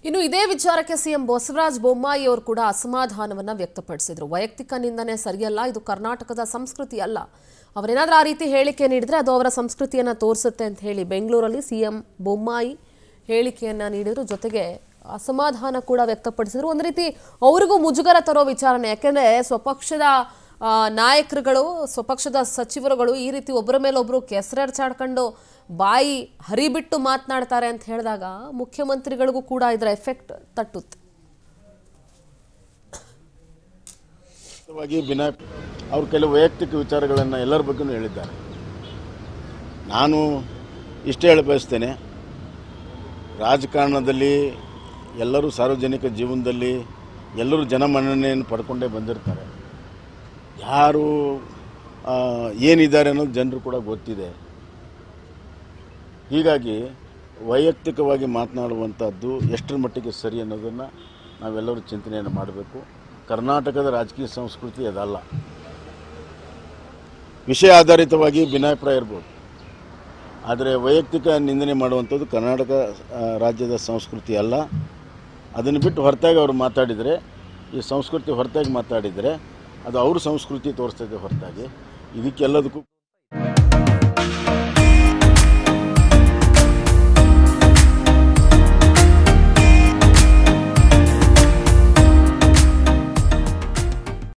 ಇನ್ನು ಇದೇ ವಿಚಾರಕ್ಕೆ ಸಿಎಂ ಬಸವರಾಜ ಬೊಮ್ಮಾಯಿ ಅವರು ಕೂಡ ಅಸಮಾಧಾನವನ್ನ ವ್ಯಕ್ತಪಡಿಸಿದ್ರು ವೈಯಕ್ತಿಕ ನಿಂದನೆ ಸರಿಯಲ್ಲ ಇದು ಕರ್ನಾಟಕದ ಸಂಸ್ಕೃತಿ ಅಲ್ಲ ಅವರೇನಾದ್ರೂ ಆ ರೀತಿ ಹೇಳಿಕೆ ನೀಡಿದ್ರೆ ಅದು ಅವರ ಸಂಸ್ಕೃತಿಯನ್ನ ತೋರಿಸುತ್ತೆ ಅಂತ ಹೇಳಿ ಬೆಂಗಳೂರಲ್ಲಿ ಸಿಎಂ ಬೊಮ್ಮಾಯಿ ಹೇಳಿಕೆಯನ್ನ ನೀಡಿದ್ರು ಜೊತೆಗೆ ಅಸಮಾಧಾನ ಕೂಡ ವ್ಯಕ್ತಪಡಿಸಿದ್ರು ಒಂದು ರೀತಿ ಅವರಿಗೂ ಮುಜುಗರ ತರೋ ವಿಚಾರನೆ ಯಾಕೆಂದ್ರೆ ಸ್ವಪಕ್ಷದ ಆ, ನಾಯಕರುಗಳು ಸ್ವಪಕ್ಷದ ಸಚಿವರುಗಳು ಈ ರೀತಿ ಒಬ್ಬರ ಮೇಲೆ ಒಬ್ಬರು ಕೆಸರೆರ್ಚಾಡ್ಕೊಂಡು ಬಾಯಿ ಹರಿಬಿಟ್ಟು ಮಾತನಾಡ್ತಾರೆ ಅಂತ ಹೇಳಿದಾಗ ಮುಖ್ಯಮಂತ್ರಿಗಳಿಗೂ ಕೂಡ ಇದರ ಎಫೆಕ್ಟ್ ತಟ್ಟುತ್ತೆ ವಾಗಿ ಬಿನಾಯ್ ಅವರು ಕೆಲವು ವೈಯಕ್ತಿಕ ವಿಚಾರಗಳನ್ನು ಎಲ್ಲರ ಬಗ್ಗೆನೂ ಹೇಳಿದ್ದಾರೆ ನಾನು ಇಷ್ಟೇ ಹೇಳ ಬಯಸ್ತೇನೆ ರಾಜಕಾರಣದಲ್ಲಿ ಎಲ್ಲರೂ ಸಾರ್ವಜನಿಕ ಜೀವನದಲ್ಲಿ ಎಲ್ಲರೂ ಜನಮನ್ನಣೆಯನ್ನು ಪಡ್ಕೊಂಡೇ ಬಂದಿರ್ತಾರೆ ಯಾರು ಆ, ಏನಿದ್ದಾರೆ ಅನ್ನೋದು ಜನರು ಕೂಡ ಗೊತ್ತಿದೆ ಹೀಗಾಗಿ ವೈಯಕ್ತಿಕವಾಗಿ ಮಾತನಾಡುವಂಥದ್ದು ಎಷ್ಟರ ಮಟ್ಟಿಗೆ ಸರಿ ಅನ್ನೋದನ್ನು ನಾವೆಲ್ಲರೂ ಚಿಂತನೆಯನ್ನು ಮಾಡಬೇಕು ಕರ್ನಾಟಕದ ರಾಜಕೀಯ ಸಂಸ್ಕೃತಿ ಅದಲ್ಲ ವಿಷಯ ಆಧಾರಿತವಾಗಿ ಭಿನ್ನಾಭಿಪ್ರಾಯ ಇರ್ಬೋದು ಆದರೆ ವೈಯಕ್ತಿಕ ನಿಂದನೆ ಮಾಡುವಂಥದ್ದು ಕರ್ನಾಟಕ ಆ, ರಾಜ್ಯದ ಸಂಸ್ಕೃತಿ ಅಲ್ಲ ಅದನ್ನು ಬಿಟ್ಟು ಹೊರತಾಗಿ ಅವರು ಮಾತಾಡಿದರೆ ಈ ಸಂಸ್ಕೃತಿ ಹೊರತಾಗಿ ಮಾತಾಡಿದರೆ ಅದು ಅವ್ರ ಸಂಸ್ಕೃತಿ ತೋರಿಸ್ತದೆ ಹೊರತಾಗಿ ಇದಕ್ಕೆಲ್ಲದಕ್ಕೂ